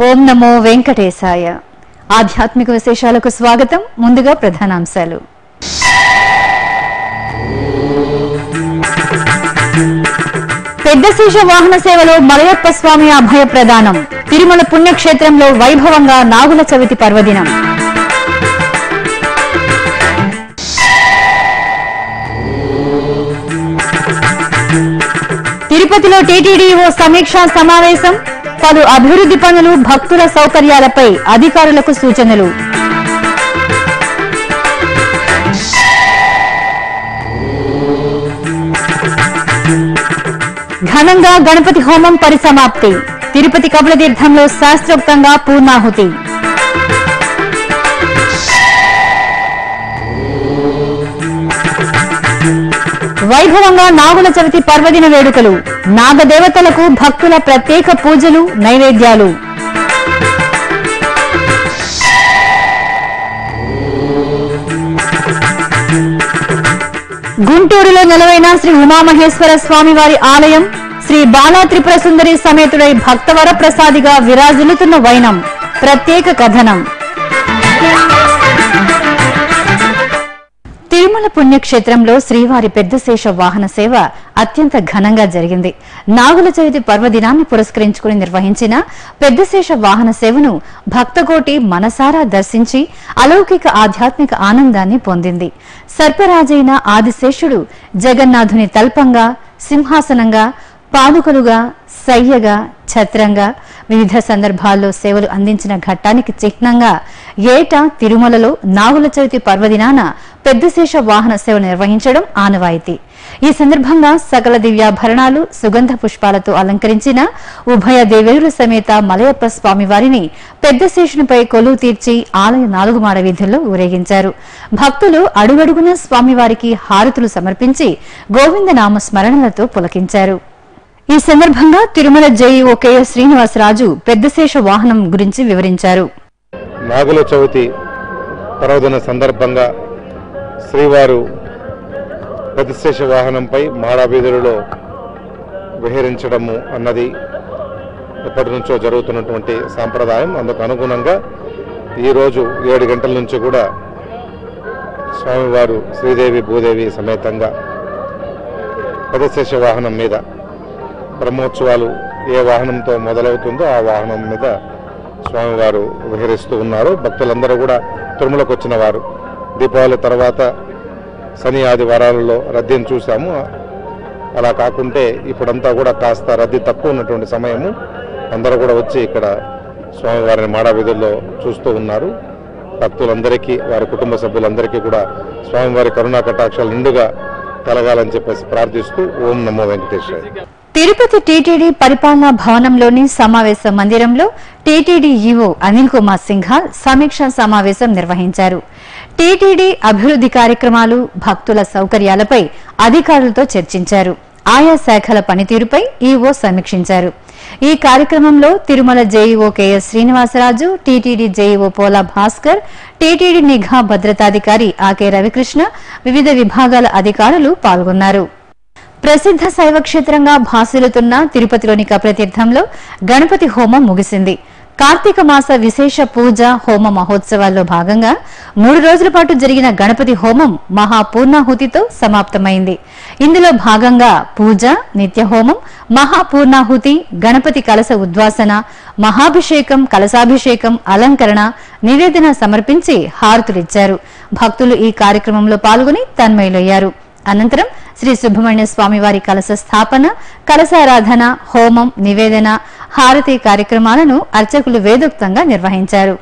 ఓం నమో వెంకటేశాయ ఆధ్యాత్మిక విశేషాలకు స్వాగతం ముందుగా ప్రధానాంశాలు పెద్దశీష వాహన సేవలో మలయప్ప స్వామి అభయ ప్రదానం తిరుమల పుణ్యక్షేత్రంలో వైభవంగా నాగుల చవితి పర్వదినం తిరుపతిలో టీటీడీఓ సమీక్షా సమావేశం పలు అభివృద్ధి పనులు భక్తుల సౌకర్యాలపై అధికారులకు సూచనలు ఘనంగా గణపతి హోమం పరిసమాప్తి తిరుపతి కపిలతీర్థంలో శాస్త్రోక్తంగా పూర్ణాహుతి వైభవంగా నాగుల చవితి పర్వదిన వేడుకలు నాగదేవతలకు భక్తుల ప్రత్యేక పూజలు నైవేద్యాలు గుంటూరులో నెలవైన శ్రీ ఉమామహేశ్వర స్వామి వారి ఆలయం శ్రీ బాలా త్రిపుర సుందరి సమేతుడై భక్తవర ప్రసాదిగా విరాజిల్లుతున్న వైనం ప్రత్యేక కథనం తిరుమల పుణ్యక్షేత్రంలో శ్రీవారి పెద్దశేష వాహన సేవ అత్యంత ఘనంగా జరిగింది నాగుల చవితి పర్వదినాన్ని పురస్కరించుకుని నిర్వహించిన పెద్దశేష వాహన సేవను భక్తకోటి మనసారా దర్శించి అలౌకిక ఆధ్యాత్మిక ఆనందాన్ని పొందింది సర్పరాజైన ఆదిశేషుడు జగన్నాథుని తల్పంగా సింహాసనంగా పాదుకలుగా సయ్యగా ఛత్రంగా వివిధ సందర్భాల్లో సేవలు అందించిన ఘట్టానికి చిహ్నంగా ఏటా తిరుమలలో నాగుల చవితి పర్వదినాన పెద్దశేష వాహన సేవ నిర్వహించడం ఆనవాయితీ ఈ సందర్భంగా సకల దివ్యాభరణాలు సుగంధ పుష్పాలతో అలంకరించిన ఉభయ దేవేరుల సమేత మలయప్ప స్వామి వారిని పెద్దశేషునిపై కొలువు తీర్చి ఆలయ నాలుగు మాడ వీధుల్లో ఊరేగించారు భక్తులు అడుగడుగున స్వామివారికి హారతులు సమర్పించి గోవింద నామ స్మరణలతో పులకించారు ఈ సందర్భంగా తిరుమల జేఈఓ కెఎస్ శ్రీనివాసరాజు పెద్దశేష వాహనం గురించి వివరించారు నాగుల చవితి పర్వదిన సందర్భంగా శ్రీవారు ప్రతిశేష వాహనంపై మాడాబీదులలో విహరించడము అన్నది ఎప్పటి నుంచో జరుగుతున్నటువంటి సాంప్రదాయం అందుకు అనుగుణంగా ఈరోజు ఏడు గంటల నుంచి కూడా స్వామివారు శ్రీదేవి భూదేవి సమేతంగా ప్రతిశేష వాహనం మీద బ్రహ్మోత్సవాలు ఏ వాహనంతో మొదలవుతుందో ఆ వాహనం మీద స్వామివారు విహరిస్తూ ఉన్నారు భక్తులందరూ కూడా తిరుమలకు వచ్చిన వారు దీపావళి తర్వాత శని ఆదివారాలలో రద్దీని చూసాము అలా కాకుంటే ఇప్పుడంతా కూడా కాస్త రద్దీ తక్కువ ఉన్నటువంటి సమయము అందరూ కూడా వచ్చి ఇక్కడ స్వామివారిని మాడావిధుల్లో చూస్తూ ఉన్నారు భక్తులందరికీ వారి కుటుంబ సభ్యులందరికీ కూడా స్వామివారి కరుణా కటాక్షాలు నిండుగా కలగాలని చెప్పేసి ప్రార్థిస్తూ ఓం నమో వెంకటేశ్వర తిరుపతి టీటీడీ పరిపాలనా భవనంలోని సమావేశ మందిరంలో టీటీడీ ఈవో అనిల్ కుమార్ సింఘాల్ సమీక్షా సమావేశం నిర్వహించారు టీటీడీ అభివృద్ధి కార్యక్రమాలు భక్తుల సౌకర్యాలపై అధికారులతో చర్చించారు ఆయా శాఖల పనితీరుపై ఈవో సమీక్షించారు ఈ కార్యక్రమంలో Tirumala JEO KS Srinivasaraju TTD JEO Pola Bhaskar TTD నిఘా భద్రతాధికారి ఆకే రవికృష్ణ వివిధ విభాగాల అధికారులు పాల్గొన్నారు ప్రసిద్ధ శైవ క్షేత్రంగా భాసిల్లుతున్న తిరుపతిలోని కపిలతీర్థంలో గణపతి హోమం ముగిసింది కార్తీక మాస విశేష పూజ హోమ మహోత్సవాల్లో భాగంగా మూడు రోజుల పాటు జరిగిన గణపతి హోమం మహాపూర్ణాహుతితో సమాప్తమైంది ఇందులో భాగంగా పూజ నిత్య హోమం మహాపూర్ణాహుతి గణపతి కలస ఉద్వాసన మహాభిషేకం కలసాభిషేకం అలంకరణ నివేదన సమర్పించి హారతులిచ్చారు భక్తులు ఈ కార్యక్రమంలో పాల్గొని తన్మయులయ్యారు అనంతరం శ్రీ సుబ్రహ్మణ్య స్వామి వారి కలశ స్థాపన కలశారాధన హోమం నివేదన హారతి కార్యక్రమాలను అర్చకులు వేదోక్తంగా నిర్వహించారు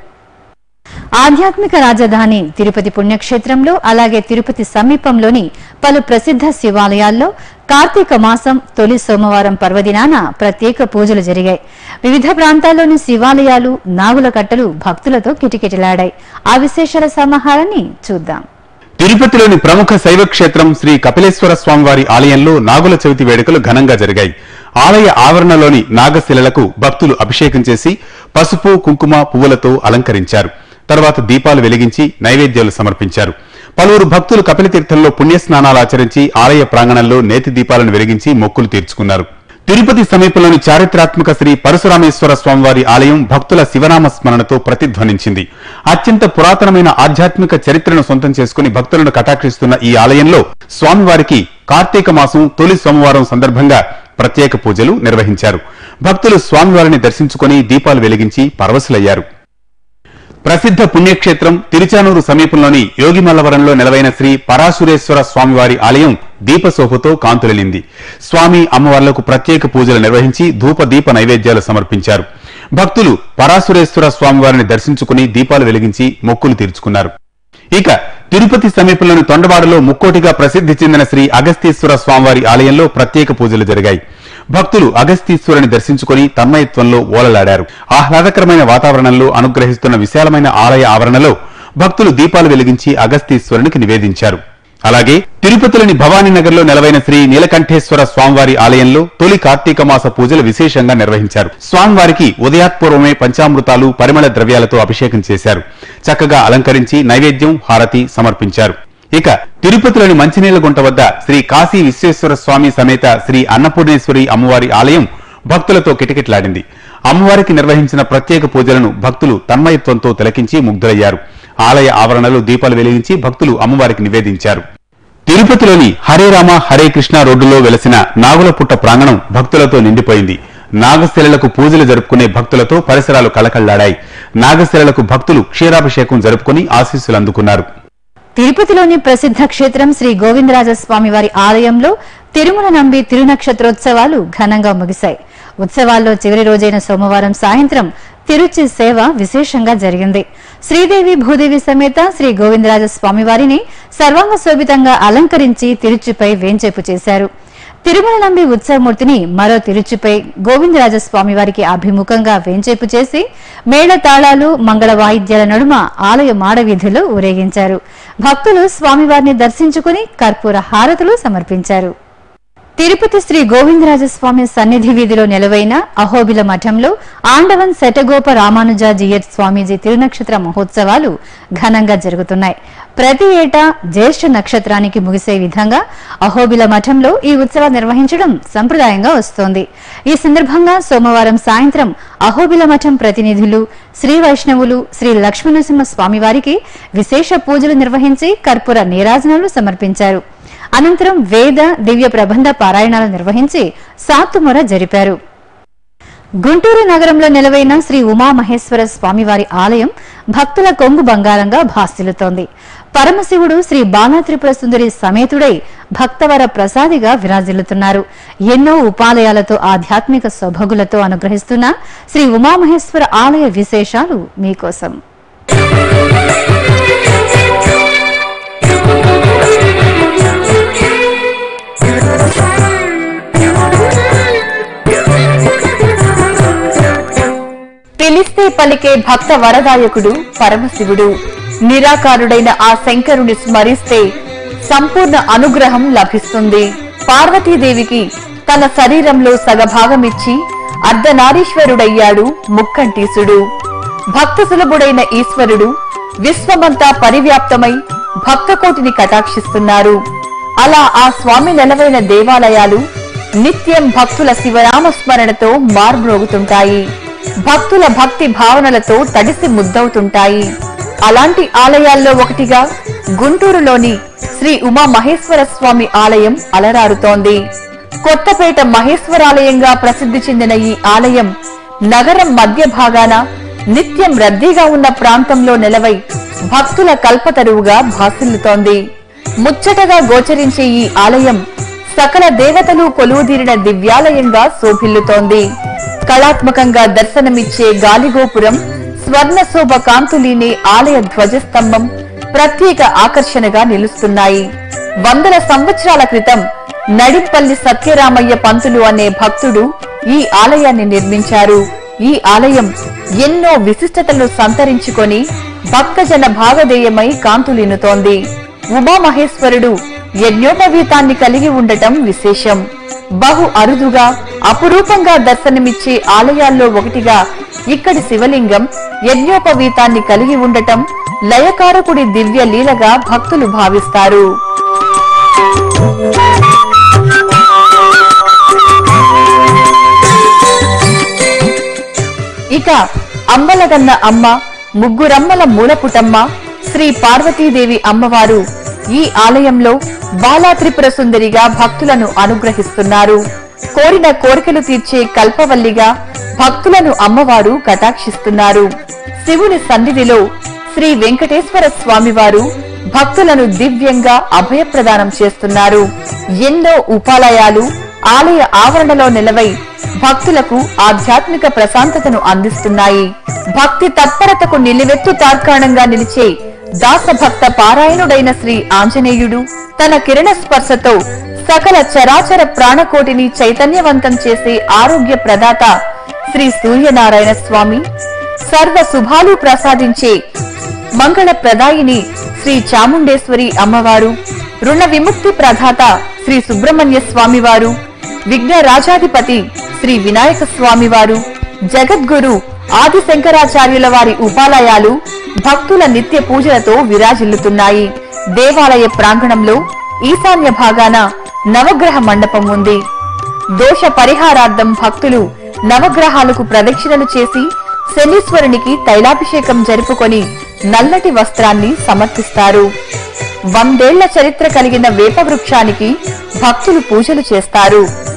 ఆధ్యాత్మిక రాజధాని తిరుపతి పుణ్యక్షేత్రంలో అలాగే తిరుపతి సమీపంలోని పలు ప్రసిద్ధ శివాలయాల్లో కార్తీక మాసం తొలి సోమవారం పర్వదినాన ప్రత్యేక పూజలు జరిగాయి వివిధ ప్రాంతాల్లోని శివాలయాలు నాగుల కట్టలు భక్తులతో కిటకిటలాడాయి ఆ విశేషాల సమాహారాన్ని చూద్దాం తిరుపతిలోని ప్రముఖ శైవ క్షేత్రం శ్రీ కపిలేశ్వర స్వామివారి ఆలయంలో నాగుల చవితి వేడుకలు ఘనంగా జరిగాయి ఆలయ ఆవరణలోని నాగశిలలకు భక్తులు అభిషేకం చేసి పసుపు కుంకుమ పువ్వులతో అలంకరించారు తర్వాత దీపాలు వెలిగించి నైవేద్యాలు సమర్పించారు పలువురు భక్తులు కపిలతీర్థంలో పుణ్యస్నానాలు ఆచరించి ఆలయ ప్రాంగణంలో నేతి దీపాలను వెలిగించి మొక్కులు తీర్చుకున్నారు తిరుపతి సమీపంలోని చారిత్రాత్మక శ్రీ పరశురామేశ్వర స్వామివారి ఆలయం భక్తుల శివనామ స్మరణతో ప్రతిధ్వనించింది అత్యంత పురాతనమైన ఆధ్యాత్మిక చరిత్రను సొంతం చేసుకుని భక్తులను కటాక్షిస్తున్న ఈ ఆలయంలో స్వామివారికి కార్తీక మాసం తొలి సోమవారం సందర్భంగా ప్రత్యేక పూజలు నిర్వహించారు భక్తులు స్వామివారిని దర్శించుకుని దీపాలు వెలిగించి పరవశులయ్యారు ప్రసిద్ధ పుణ్యక్షేత్రం తిరుచానూరు సమీపంలోని యోగిమల్లవరంలో నెలవైన శ్రీ పరాశురేశ్వర స్వామివారి ఆలయం దీపశోభతో కాంతులలింది స్వామి అమ్మవార్లకు ప్రత్యేక పూజలు నిర్వహించి ధూప దీప నైవేద్యాలు సమర్పించారు భక్తులు పరాశురేశ్వర స్వామివారిని దర్శించుకుని దీపాలు వెలిగించి మొక్కులు తీర్చుకున్నారు ఇక తిరుపతి సమీపంలోని తొండవాడలో ముక్కోటిగా ప్రసిద్ధి చెందిన శ్రీ అగస్తీశ్వర స్వామివారి ఆలయంలో ప్రత్యేక పూజలు జరిగాయి భక్తులు అగస్తీశ్వరుని దర్శించుకుని తన్మయత్వంలో ఓలలాడారు ఆహ్లాదకరమైన వాతావరణంలో అనుగ్రహిస్తున్న విశాలమైన ఆలయ ఆవరణలో భక్తులు దీపాలు వెలిగించి అగస్తీశ్వరునికి నివేదించారు అలాగే తిరుపతిలోని భవానీనగర్లో నెలవైన శ్రీ నీలకంఠేశ్వర స్వామివారి ఆలయంలో తొలి కార్తీక మాస పూజలు విశేషంగా నిర్వహించారు స్వామివారికి ఉదయాత్పూర్వమే పంచామృతాలు పరిమళ ద్రవ్యాలతో అభిషేకం చేశారు చక్కగా అలంకరించి నైవేద్యం హారతి సమర్పించారు ఇక తిరుపతిలోని మంచినీళ్ల గుంట వద్ద శ్రీ కాశీ విశ్వేశ్వర స్వామి సమేత శ్రీ అన్నపూర్ణేశ్వరి అమ్మవారి ఆలయం భక్తులతో కిటకిటలాడింది అమ్మవారికి నిర్వహించిన ప్రత్యేక పూజలను భక్తులు తన్మయత్వంతో తిలకించి ముగ్ధులయ్యారు ఆలయ ఆవరణలో దీపాలు వెలిగించి భక్తులు అమ్మవారికి నివేదించారు తిరుపతిలోని హరే రామ హరే కృష్ణ రోడ్డులో వెలసిన నాగులపుట్ట ప్రాంగణం భక్తులతో నిండిపోయింది నాగశిలలకు పూజలు జరుపుకునే భక్తులతో పరిసరాలు కళకళ్లాడాయి నాగశిలలకు భక్తులు క్షీరాభిషేకం జరుపుకుని ఆశీస్సులు అందుకున్నారు తిరుపతిలోని ప్రసిద్ధ క్షేత్రం శ్రీ గోవిందరాజస్వామి వారి ఆలయంలో తిరుమల నంబి తిరునక్షత్రోత్సవాలు ఘనంగా ముగిశాయి ఉత్సవాల్లో చివరి రోజైన సోమవారం సాయంత్రం తిరుచి సేవ విశేషంగా జరిగింది శ్రీదేవి భూదేవి సమేత శ్రీ గోవిందరాజ స్వామివారిని సర్వాంగ శోభితంగా అలంకరించి తిరుచిపై వేంచేపు చేశారు తిరుమల నంబి ఉత్సవమూర్తిని మరో తిరుచిపై గోవిందరాజ స్వామి వారికి అభిముఖంగా వేంచేపు చేసి మేళ తాళాలు మంగళ వాయిద్యాల నడుమ ఆలయ మాడవీధిలో ఊరేగించారు భక్తులు స్వామివారిని దర్శించుకుని కర్పూర హారతులు సమర్పించారు తిరుపతి శ్రీ గోవిందరాజస్వామి సన్నిధి వీధిలో నెలవైన అహోబిల మఠంలో ఆండవన్ శటగోప రామానుజ జియట్ స్వామీజీ తిరునక్షత్ర మహోత్సవాలు ఘనంగా జరుగుతున్నాయి ప్రతి ఏటా జ్యేష్ఠ నక్షత్రానికి ముగిసే విధంగా అహోబిల మఠంలో ఈ ఉత్సవం నిర్వహించడం సంప్రదాయంగా వస్తోంది ఈ సందర్భంగా సోమవారం సాయంత్రం అహోబిల మఠం ప్రతినిధులు శ్రీ వైష్ణవులు శ్రీ లక్ష్మీనరసింహ స్వామివారికి విశేష పూజలు నిర్వహించి కర్పూర నీరాజనాలు సమర్పించారు అనంతరం వేద దివ్య ప్రబంధ పారాయణాలు నిర్వహించి సాత్తుమొర జరిపారు గుంటూరు నగరంలో నెలవైన శ్రీ ఉమామహేశ్వర స్వామివారి ఆలయం భక్తుల కొంగు బంగారంగా భాసిల్లుతోంది పరమశివుడు శ్రీ బాలాత్రిపుర సుందరి సమేతుడై భక్తవర ప్రసాదిగా విరాజిల్లుతున్నారు ఎన్నో ఉపాలయాలతో ఆధ్యాత్మిక సొభగులతో అనుగ్రహిస్తున్న శ్రీ ఉమామహేశ్వర ఆలయ విశేషాలు మీకోసం పిలిస్తే పలికే భక్త వరదాయకుడు పరమశివుడు నిరాకారుడైన ఆ శంకరుని స్మరిస్తే సంపూర్ణ అనుగ్రహం లభిస్తుంది పార్వతీదేవికి తన శరీరంలో సగభాగమిచ్చి అర్ధనారీశ్వరుడయ్యాడు ముక్కంటీసుడు భక్త సులభుడైన ఈశ్వరుడు విశ్వమంతా పరివ్యాప్తమై భక్తకోటిని కటాక్షిస్తున్నారు అలా ఆ స్వామి నెలవైన దేవాలయాలు నిత్యం భక్తుల శివనామ స్మరణతో మార్మ్రోగుతుంటాయి భక్తుల భక్తి భావనలతో తడిసి ముద్దవుతుంటాయి అలాంటి ఆలయాల్లో ఒకటిగా గుంటూరులోని శ్రీ ఉమా మహేశ్వర స్వామి ఆలయం అలరారుతోంది కొత్తపేట మహేశ్వరాలయంగా ప్రసిద్ధి చెందిన ఈ ఆలయం నగరం మధ్య భాగాన నిత్యం రద్దీగా ఉన్న ప్రాంతంలో నెలవై భక్తుల కల్పతరువుగా భాసిల్లుతోంది ముచ్చటగా గోచరించే ఈ ఆలయం సకల దేవతలు కొలువుదీరిన దివ్యాలయంగా శోభిల్లుతోంది కళాత్మకంగా దర్శనమిచ్చే గాలిగోపురం స్వర్ణ శోభ కాంతులీనే ఆలయ ధ్వజస్తంభం ప్రత్యేక ఆకర్షణగా నిలుస్తున్నాయి వందల సంవత్సరాల క్రితం నడింపల్లి సత్యరామయ్య పంతులు అనే భక్తుడు ఈ ఆలయాన్ని నిర్మించారు ఈ ఆలయం ఎన్నో విశిష్టతలను సంతరించుకొని భక్తజన భాగధేయమై కాంతులినుతోంది ఉమామహేశ్వరుడు యజ్ఞోపవీతాన్ని కలిగి ఉండటం విశేషం బహు అరుదుగా అపురూపంగా దర్శనమిచ్చే ఆలయాల్లో ఒకటిగా ఇక్కడి శివలింగం యజ్ఞోపవీతాన్ని కలిగి ఉండటం లయకారకుడి దివ్య లీలగా భక్తులు భావిస్తారు అమ్మలగన్న అమ్మ ముగ్గురమ్మల మూలపుటమ్మ శ్రీ పార్వతీదేవి అమ్మవారు ఈ ఆలయంలో బాలా త్రిపుర సుందరిగా భక్తులను అనుగ్రహిస్తున్నారు కోరిన కోరికలు తీర్చే కల్పవల్లిగా భక్తులను అమ్మవారు కటాక్షిస్తున్నారు శివుని సన్నిధిలో శ్రీ వెంకటేశ్వర స్వామివారు భక్తులను దివ్యంగా అభయప్రదానం చేస్తున్నారు ఎన్నో ఉపాలయాలు ఆలయ ఆవరణలో నిలవై భక్తులకు ఆధ్యాత్మిక ప్రశాంతతను అందిస్తున్నాయి భక్తి తత్పరతకు నిలువెత్తు తార్కాణంగా నిలిచే దాసభక్త పారాయణుడైన శ్రీ ఆంజనేయుడు తన కిరణ స్పర్శతో సకల చరాచర ప్రాణకోటిని చైతన్యవంతం చేసే ఆరోగ్య ప్రదాత శ్రీ సూర్యనారాయణ స్వామి సర్వ శుభాలు ప్రసాదించే మంగళ ప్రదాయిని శ్రీ చాముండేశ్వరి అమ్మవారు రుణ విముక్తి ప్రదాత శ్రీ సుబ్రహ్మణ్య స్వామివారు విఘ్న రాజాధిపతి శ్రీ వినాయక స్వామివారు జగద్గురు ఆది శంకరాచార్యుల వారి ఉపాలయాలు భక్తుల నిత్య పూజలతో విరాజిల్లుతున్నాయి దేవాలయ ప్రాంగణంలో ఈశాన్య భాగాన నవగ్రహ మండపం ఉంది దోష పరిహారార్థం భక్తులు నవగ్రహాలకు ప్రదక్షిణలు చేసి శనీశ్వరునికి తైలాభిషేకం జరుపుకొని నల్లటి వస్త్రాన్ని సమర్పిస్తారు వందేళ్ల చరిత్ర కలిగిన వేప వృక్షానికి భక్తులు పూజలు చేస్తారు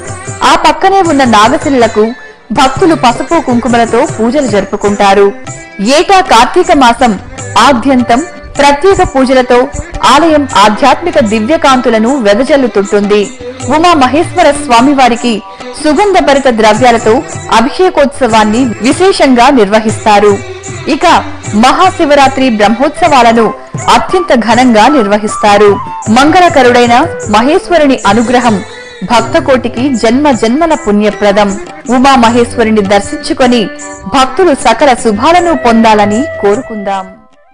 ఆ పక్కనే ఉన్న నాగశిలకు భక్తులు పసుపు కుంకుమలతో పూజలు జరుపుకుంటారు ఏటా కార్తీక మాసం ఆద్యంతం ప్రత్యేక పూజలతో ఆలయం ఆధ్యాత్మిక దివ్యకాంతులను వెదజల్లుతుంటుంది ఉమా మహేశ్వర స్వామివారికి సుగంధభరిత ద్రవ్యాలతో అభిషేకోత్సవాన్ని విశేషంగా నిర్వహిస్తారు ఇక మహాశివరాత్రి బ్రహ్మోత్సవాలను అత్యంత ఘనంగా నిర్వహిస్తారు మంగళకరుడైన మహేశ్వరుని అనుగ్రహం భక్తకోటికి జన్మ జన్మల పుణ్యప్రదం ఉమా మహేశ్వరుని దర్శించుకొని భక్తులు సకల శుభాలను పొందాలని కోరుకుందాం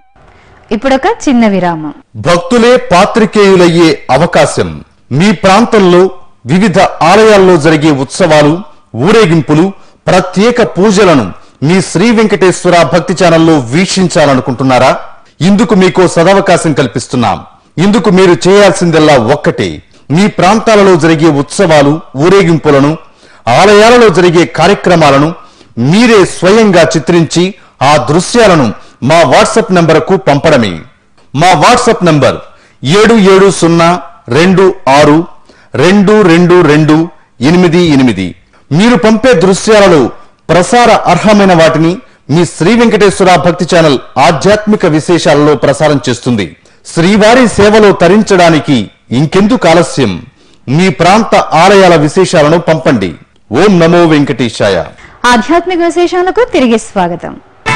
ఇప్పుడొక చిన్న విరామం భక్తులే పాత్రికేయులయ్యే అవకాశం మీ ప్రాంతంలో వివిధ ఆలయాల్లో జరిగే ఉత్సవాలు ఊరేగింపులు ప్రత్యేక పూజలను మీ శ్రీ వెంకటేశ్వర భక్తి ఛానల్లో వీక్షించాలనుకుంటున్నారా ఇందుకు మీకో సదవకాశం కల్పిస్తున్నాం ఇందుకు మీరు చేయాల్సిందల్లా ఒక్కటే మీ ప్రాంతాలలో జరిగే ఉత్సవాలు ఊరేగింపులను ఆలయాలలో జరిగే కార్యక్రమాలను మీరే స్వయంగా చిత్రించి ఆ దృశ్యాలను మా వాట్సాప్ నంబరుకు పంపడమే మా వాట్సాప్ నంబర్ ఏడు ఏడు సున్నా రెండు ఆరు రెండు రెండు రెండు ఎనిమిది ఎనిమిది మీరు పంపే దృశ్యాలలో ప్రసార అర్హమైన వాటిని మీ శ్రీ వెంకటేశ్వర భక్తి ఛానల్ ఆధ్యాత్మిక విశేషాలలో ప్రసారం చేస్తుంది శ్రీవారి సేవలో తరించడానికి ఇంకెందుకు ఆలస్యం మీ ప్రాంత ఆలయాల విశేషాలను పంపండి ఓం నమో వెంకటేశాయ ఆధ్యాత్మిక విశేషాలకు తిరిగి స్వాగతం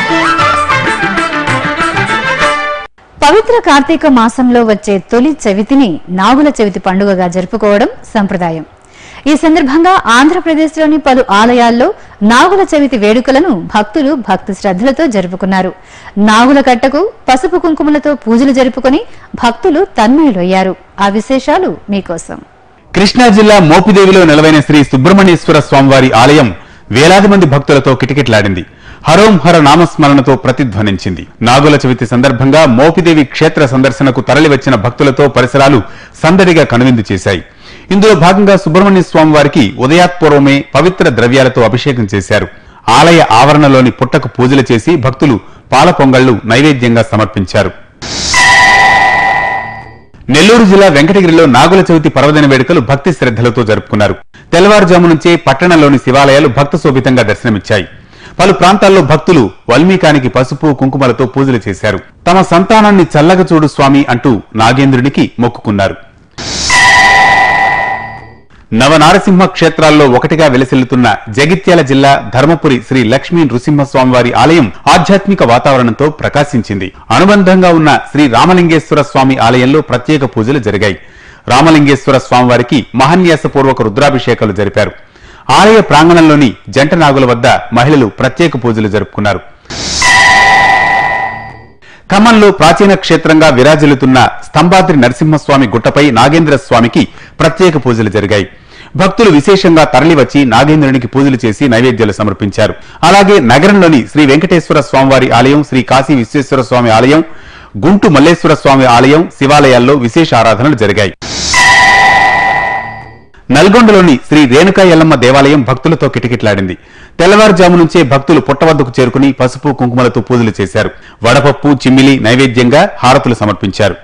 పవిత్ర కార్తీక మాసంలో వచ్చే తొలి చవితిని నాగుల చవితి పండుగగా జరుపుకోవడం సంప్రదాయం ఈ సందర్భంగా ఆంధ్రప్రదేశ్లోని పలు ఆలయాల్లో నాగుల చవితి వేడుకలను భక్తులు భక్తి శ్రద్ధలతో జరుపుకున్నారు నాగుల కట్టకు పసుపు కుంకుమలతో పూజలు జరుపుకొని భక్తులు తన్మయులయ్యారు ఆ విశేషాలు మీకోసం కృష్ణా జిల్లా మోపిదేవిలో నెలవైన శ్రీ సుబ్రహ్మణ్యేశ్వర స్వామివారి ఆలయం వేలాది మంది భక్తులతో కిటకిటలాడింది హరోం హర నామస్మరణతో ప్రతిధ్వనించింది నాగుల చవితి సందర్భంగా మోపిదేవి క్షేత్ర సందర్శనకు తరలివచ్చిన భక్తులతో పరిసరాలు సందడిగా కనువిందు చేశాయి ఇందులో భాగంగా సుబ్రహ్మణ్య స్వామి వారికి ఉదయాత్పూర్వమే పవిత్ర ద్రవ్యాలతో అభిషేకం చేశారు ఆలయ ఆవరణలోని పుట్టకు పూజలు చేసి భక్తులు పాల పొంగళ్లు నైవేద్యంగా సమర్పించారు నెల్లూరు జిల్లా వెంకటగిరిలో నాగుల చవితి పర్వదిన వేడుకలు భక్తి శ్రద్ధలతో జరుపుకున్నారు తెల్లవారుజాము నుంచే పట్టణంలోని శివాలయాలు భక్త శోభితంగా దర్శనమిచ్చాయి పలు ప్రాంతాల్లో భక్తులు వల్మీకానికి పసుపు కుంకుమలతో పూజలు చేశారు తమ సంతానాన్ని చల్లగ చూడు స్వామి అంటూ నాగేంద్రునికి మొక్కుకున్నారు నవనారసింహ క్షేత్రాల్లో ఒకటిగా వెలసిల్లుతున్న జగిత్యాల జిల్లా ధర్మపురి శ్రీ లక్ష్మీ నృసింహస్వామివారి ఆలయం ఆధ్యాత్మిక వాతావరణంతో ప్రకాశించింది అనుబంధంగా ఉన్న శ్రీ రామలింగేశ్వర స్వామి ఆలయంలో ప్రత్యేక పూజలు జరిగాయి రామలింగేశ్వర స్వామివారికి మహాన్యాసపూర్వక రుద్రాభిషేకాలు జరిపారు ఆలయ ప్రాంగణంలోని జంట నాగుల వద్ద మహిళలు ప్రత్యేక పూజలు జరుపుకున్నారు ఖమ్మంలో ప్రాచీన క్షేత్రంగా విరాజిల్లుతున్న స్తంభాద్రి నరసింహస్వామి గుట్టపై నాగేంద్ర స్వామికి ప్రత్యేక పూజలు జరిగాయి భక్తులు విశేషంగా తరలివచ్చి నాగేంద్రునికి పూజలు చేసి నైవేద్యాలు సమర్పించారు అలాగే నగరంలోని శ్రీ వెంకటేశ్వర స్వామివారి ఆలయం శ్రీ కాశీ విశ్వేశ్వర స్వామి ఆలయం గుంటు మల్లేశ్వర స్వామి ఆలయం శివాలయాల్లో విశేష ఆరాధనలు జరిగాయి నల్గొండలోని శ్రీ రేణుకా ఎల్లమ్మ దేవాలయం భక్తులతో కిటకిటలాడింది తెల్లవారుజాము నుంచే భక్తులు పుట్టవద్దకు చేరుకుని పసుపు కుంకుమలతో పూజలు చేశారు వడపప్పు చిమ్మిలి నైవేద్యంగా హారతులు సమర్పించారు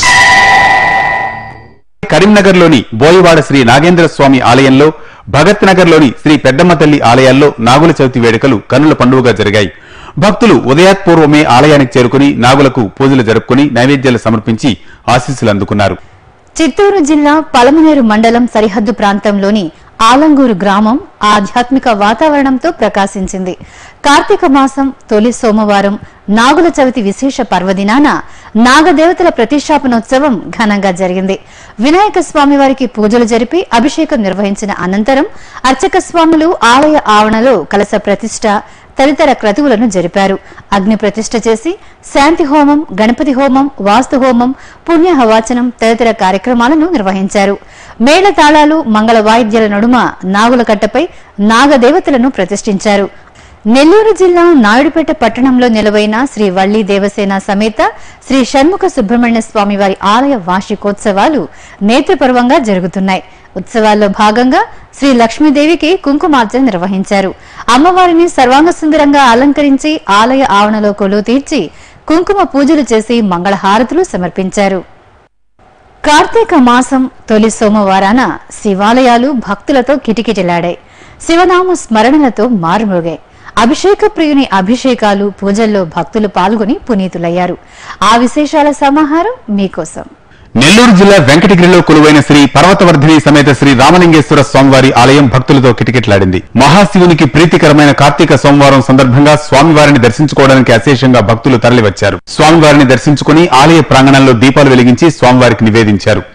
కరీంనగర్లోని బోయవాడ శ్రీ నాగేంద్ర స్వామి ఆలయంలో భగత్ నగర్లోని శ్రీ పెద్దమ్మ తల్లి ఆలయాల్లో నాగుల చవితి వేడుకలు కన్నుల పండుగగా జరిగాయి భక్తులు ఉదయాత్పూర్వమే ఆలయానికి చేరుకుని నాగులకు పూజలు జరుపుకుని నైవేద్యాలు సమర్పించి ఆశీస్సులు అందుకున్నారు చిత్తూరు జిల్లా పలమనేరు మండలం సరిహద్దు ప్రాంతంలోని ఆలంగూరు గ్రామం ఆధ్యాత్మిక వాతావరణంతో ప్రకాశించింది కార్తీక మాసం తొలి సోమవారం నాగుల చవితి విశేష పర్వదినాన నాగదేవతల ప్రతిష్టాపనోత్సవం ఘనంగా జరిగింది వినాయక స్వామి వారికి పూజలు జరిపి అభిషేకం నిర్వహించిన అనంతరం అర్చక స్వాములు ఆలయ ఆవరణలో కలశ ప్రతిష్ట తదితర క్రతువులను జరిపారు అగ్ని ప్రతిష్ఠ చేసి శాంతి హోమం గణపతి హోమం వాస్తు హోమం పుణ్యహవాచనం తదితర కార్యక్రమాలను నిర్వహించారు మేళ తాళాలు మంగళ వాయిద్యాల నడుమ నాగుల కట్టపై నాగదేవతలను ప్రతిష్ఠించారు నెల్లూరు జిల్లా నాయుడుపేట పట్టణంలో నిలవైన శ్రీ వల్లి దేవసేన సమేత శ్రీ షణ్ముఖ సుబ్రహ్మణ్య స్వామి వారి ఆలయ వార్షికోత్సవాలు నేత్రపర్వంగా జరుగుతున్నాయి ఉత్సవాల్లో భాగంగా శ్రీ లక్ష్మీదేవికి కుంకుమార్చన నిర్వహించారు అమ్మవారిని సర్వాంగ సుందరంగా అలంకరించి ఆలయ ఆవరణలో కొలువు తీర్చి కుంకుమ పూజలు చేసి మంగళహారతులు సమర్పించారు కార్తీక మాసం తొలి సోమవారాన శివాలయాలు భక్తులతో కిటకిటలాడాయి శివనామ స్మరణలతో మారుమోగాయి అభిషేక ప్రియుని అభిషేకాలు పూజల్లో భక్తులు పాల్గొని పునీతులయ్యారు ఆ విశేషాల సమాహారం మీకోసం నెల్లూరు జిల్లా వెంకటగిరిలో కొలువైన శ్రీ పర్వతవర్ధిని సమేత శ్రీ రామలింగేశ్వర స్వామివారి ఆలయం భక్తులతో కిటకిటలాడింది మహాశివునికి ప్రీతికరమైన కార్తీక సోమవారం సందర్భంగా స్వామివారిని దర్శించుకోవడానికి అశేషంగా భక్తులు తరలివచ్చారు స్వామివారిని దర్శించుకుని ఆలయ ప్రాంగణంలో దీపాలు వెలిగించి స్వామివారికి నివేదించారు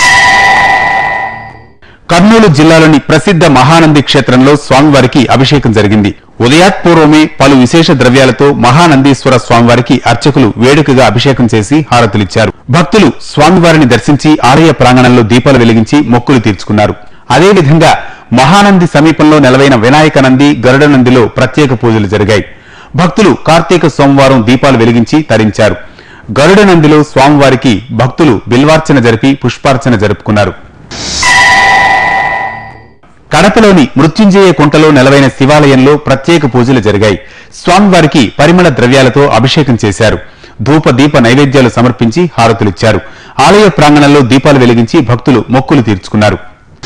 కర్నూలు జిల్లాలోని ప్రసిద్ధ మహానంది క్షేత్రంలో స్వామివారికి అభిషేకం జరిగింది ఉదయాత్పూర్వమే పలు విశేష ద్రవ్యాలతో మహానందీశ్వర స్వామివారికి అర్చకులు వేడుకగా అభిషేకం చేసి హారతులిచ్చారు భక్తులు స్వామివారిని దర్శించి ఆలయ ప్రాంగణంలో దీపాలు వెలిగించి మొక్కులు తీర్చుకున్నారు అదేవిధంగా మహానంది సమీపంలో నెలవైన వినాయక నంది గరుడ నందిలో ప్రత్యేక పూజలు జరిగాయి భక్తులు కార్తీక సోమవారం దీపాలు వెలిగించి తరించారు గరుడ నందిలో స్వామివారికి భక్తులు బిల్వార్చన జరిపి పుష్పార్చన జరుపుకున్నారు కడపలోని మృత్యుంజయ కుంటలో నెలవైన శివాలయంలో ప్రత్యేక పూజలు జరిగాయి స్వామివారికి పరిమళ ద్రవ్యాలతో అభిషేకం చేశారు ధూప దీప నైవేద్యాలు సమర్పించి హారతులిచ్చారు ఆలయ ప్రాంగణంలో దీపాలు వెలిగించి భక్తులు మొక్కులు తీర్చుకున్నారు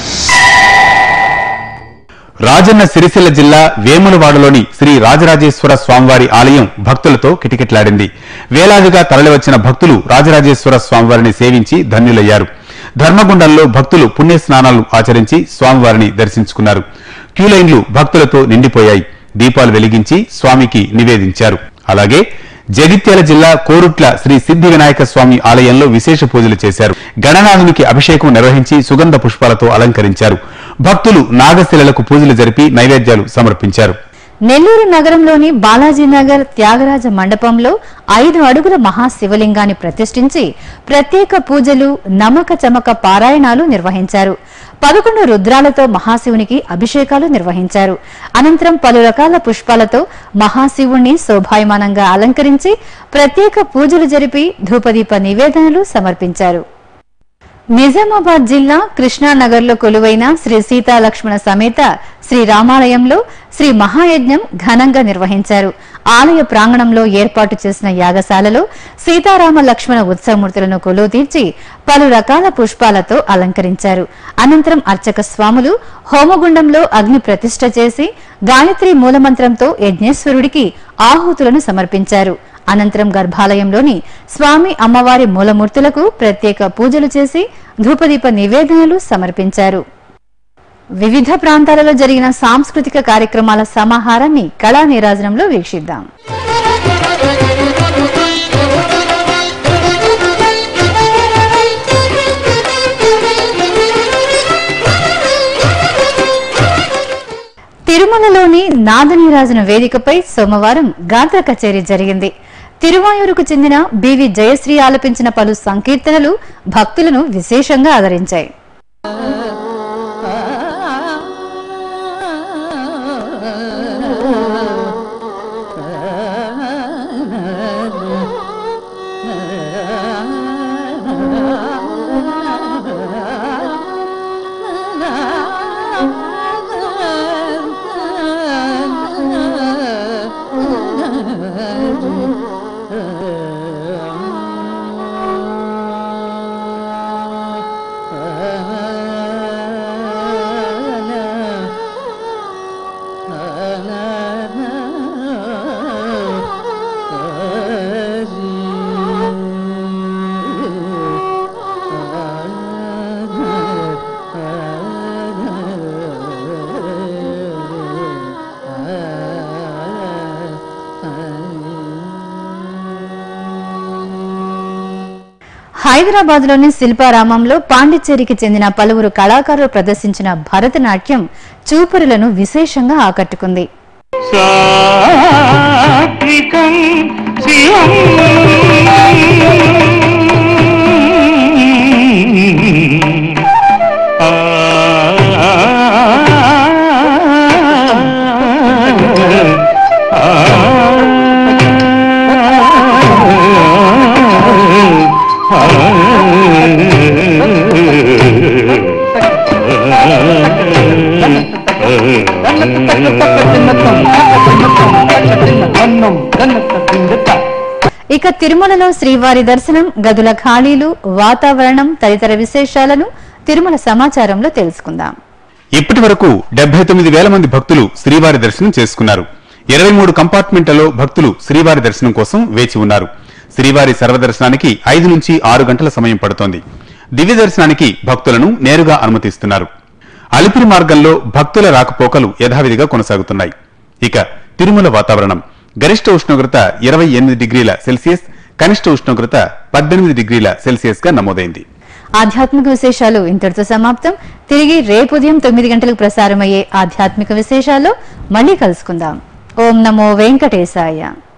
రాజన్న సిరిసిల్ల జిల్లా వేములవాడలోని శ్రీ రాజరాజేశ్వర స్వామివారి ఆలయం భక్తులతో కిటకిటలాడింది వేలాదిగా తరలివచ్చిన భక్తులు రాజరాజేశ్వర స్వామివారిని సేవించి ధన్యులయ్యారు ధర్మగుండంలో భక్తులు పుణ్య స్నానాలు ఆచరించి స్వామివారిని దర్శించుకున్నారు క్యూలైన్లు భక్తులతో నిండిపోయాయి దీపాలు వెలిగించి స్వామికి నివేదించారు అలాగే జగిత్యాల జిల్లా కోరుట్ల శ్రీ సిద్ధి వినాయక స్వామి ఆలయంలో విశేష పూజలు చేశారు గణనాథునికి అభిషేకం నిర్వహించి సుగంధ పుష్పాలతో అలంకరించారు భక్తులు నాగశిలలకు పూజలు జరిపి నైవేద్యాలు సమర్పించారు నెల్లూరు నగరంలోని బాలాజీనగర్ త్యాగరాజ మండపంలో ఐదు అడుగుల మహాశివలింగాన్ని ప్రతిష్ఠించి ప్రత్యేక పూజలు నమ్మక చమక పారాయణాలు నిర్వహించారు పదకొండు రుద్రాలతో మహాశివునికి అభిషేకాలు నిర్వహించారు అనంతరం పలు రకాల పుష్పాలతో మహాశివుణ్ణి శోభాయమానంగా అలంకరించి ప్రత్యేక పూజలు జరిపి ధూపదీప నివేదనలు సమర్పించారు నిజామాబాద్ జిల్లా కృష్ణానగర్లో కొలువైన శ్రీ సీతాలక్ష్మణ సమేత శ్రీ రామాలయంలో శ్రీ మహాయజ్ఞం ఘనంగా నిర్వహించారు ఆలయ ప్రాంగణంలో ఏర్పాటు చేసిన యాగశాలలో సీతారామ లక్ష్మణ ఉత్సవమూర్తులను కొలువు తీర్చి పలు రకాల పుష్పాలతో అలంకరించారు అనంతరం అర్చక స్వాములు హోమగుండంలో అగ్ని ప్రతిష్ఠ చేసి గాయత్రి మూలమంత్రంతో యజ్ఞేశ్వరుడికి ఆహుతులను సమర్పించారు అనంతరం గర్భాలయంలోని స్వామి అమ్మవారి మూలమూర్తులకు ప్రత్యేక పూజలు చేసి ధూపదీప నివేదనలు సమర్పించారు వివిధ ప్రాంతాలలో జరిగిన సాంస్కృతిక కార్యక్రమాల సమాహారాన్ని కళా నీరాజనంలో వీక్షిద్దాం తిరుమలలోని నాదనీరాజన వేదికపై సోమవారం గాత్ర కచేరీ జరిగింది తిరువాయూరుకు చెందిన బివి జయశ్రీ ఆలపించిన పలు సంకీర్తనలు భక్తులను విశేషంగా ఆదరించాయి హైదరాబాద్ లోని శిల్పారామంలో పాండిచ్చేరికి చెందిన పలువురు కళాకారులు ప్రదర్శించిన భరతనాట్యం చూపరులను విశేషంగా ఆకట్టుకుంది సాత్వికం శివం ఆ ఇక తిరుమలలో శ్రీవారి దర్శనం గదుల ఖాళీలు వాతావరణం తదితర విశేషాలను తిరుమల సమాచారంలో తెలుసుకుందాం ఇప్పటి వరకు డెబ్బై తొమ్మిది వేల మంది భక్తులు శ్రీవారి దర్శనం చేసుకున్నారు ఇరవై మూడు కంపార్ట్మెంట్లలో భక్తులు శ్రీవారి దర్శనం కోసం వేచి ఉన్నారు శ్రీవారి సర్వదర్శనానికి ఐదు నుంచి ఆరు గంటల సమయం పడుతోంది దివ్య దర్శనానికి భక్తులను నేరుగా అనుమతిస్తున్నారు అలిపిరి మార్గంలో భక్తుల రాకపోకలు యథావిధిగా కొనసాగుతున్నాయి ఇక తిరుమల వాతావరణం గరిష్ట ఉష్ణోగ్రత ఇరవై ఎనిమిది డిగ్రీల సెల్సియస్ కనిష్ట ఉష్ణోగ్రత పద్దెనిమిది డిగ్రీల సెల్సియస్ గా నమోదైంది ఆధ్యాత్మిక విశేషాలు ఇంతటితో సమాప్తం తిరిగి రేపు ఉదయం తొమ్మిది గంటలకు ప్రసారమయ్యే ఆధ్యాత్మిక విశేషాల్లో మళ్ళీ కలుసుకుందాం ఓం నమో వెంకటేశాయ